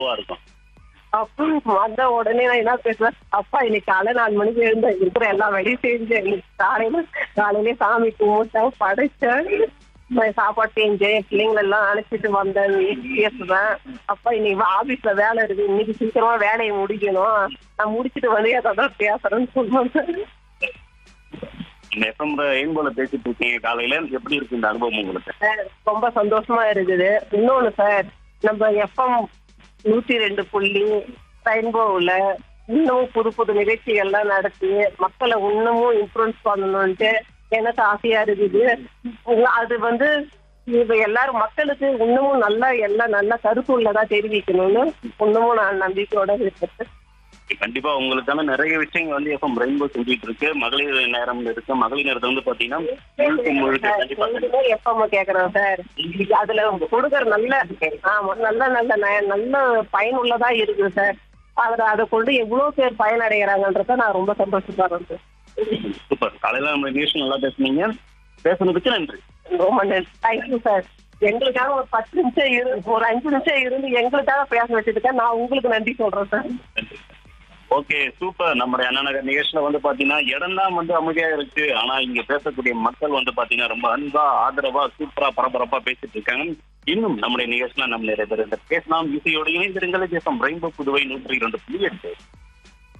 இதுவா இருக்கும் அப்ப வந்த உடனே நான் என்ன பேசுவேன் அப்பா இன்னைக்கு காலை நாலு மணிக்கு எழுந்த இருக்கிற எல்லா வேலையும் செஞ்சேன் இன்னைக்கு காலையில காலையிலே சாமி கும்பிட்டேன் படைச்சேன் நான் சாப்பாடு செஞ்சேன் என் பிள்ளைங்களை எல்லாம் அழைச்சிட்டு வந்தேன் பேசுவேன் அப்பா இன்னைக்கு ஆபீஸ்ல வேலை இருக்கு இன்னைக்கு சீக்கிரமா வேலையை முடிக்கணும் நான் முடிச்சிட்டு வந்து ஏதாவது பேசுறேன்னு சொல்லுவாங்க இந்த எஃப்எம் எய்ம்போல பேசிட்டு இருக்கீங்க காலையில எப்படி இருக்கு இந்த அனுபவம் உங்களுக்கு சார் ரொம்ப சந்தோஷமா இருக்குது இன்னொன்னு சார் நம்ம எஃப்எம் நூத்தி ரெண்டு புள்ளி ரெயின்போவில் இன்னமும் புது புது நிகழ்ச்சிகள்லாம் நடத்தி மக்களை இன்னமும் இன்ஃப்ளூயன்ஸ் பண்ணணும்ட்டு எனக்கு ஆசையா இருக்குது உங்க- அது வந்து இது எல்லாரும் மக்களுக்கு இன்னமும் நல்லா எல்லாம் நல்ல கருத்துள்ளதா தெரிவிக்கணும்னு இன்னமும் நான் நம்பிக்கையோட இருக்கேன் கண்டிப்பா உங்களுக்கான நிறைய விஷயங்கள் வந்து எஃப்எம் ரெயின்போ செஞ்சுட்டு இருக்கு மகளிர் நேரம் இருக்கு மகளிர் நேரத்தை வந்து பாத்தீங்கன்னா முழுக்க முழுக்க கண்டிப்பா ரெண்டுமே எப்பமா கேக்குறோம் சார் இது அதுல கொடுக்கற நல்ல ஆமா நல்ல நல்ல ந- நல்ல பயனுள்ளதா இருக்குது சார் அதுல அதை கொண்டு எவ்வளவு பேர் பயனடைகிறாங்கன்றத நான் ரொம்ப சந்தோஷப்படுறேன் சார் சூப்பர் காலையில நம்ம நிகழ்ச்சி நல்லா பேசுனீங்க பேசுனதுக்கு நன்றி ரொம்ப நன்றி தேங்க்யூ சார் எங்களுக்காக ஒரு பத்து நிமிஷம் இரு ஒரு அஞ்சு நிமிஷம் இருந்து எங்களுக்காக பேச வச்சதுக்கு நான் உங்களுக்கு நன்றி சொல்றேன் சார் நன்றி ஓகே சூப்பர் நம்முடைய அண்ணா நகர் நிகழ்ச்சியில வந்து பாத்தீங்கன்னா இடம் தான் வந்து அமைதியா இருக்கு ஆனா இங்க பேசக்கூடிய மக்கள் வந்து பாத்தீங்கன்னா ரொம்ப அன்பா ஆதரவா சூப்பரா பரபரப்பா பேசிட்டு இருக்காங்க இன்னும் நம்முடைய நிகழ்ச்சியில நம்ம நிறைய பேர் இந்த பேசலாம் இசையோடு இணைந்திருங்கள் தேசம் ரெயின்போ புதுவை நூற்றி இரண்டு புள்ளி எட்டு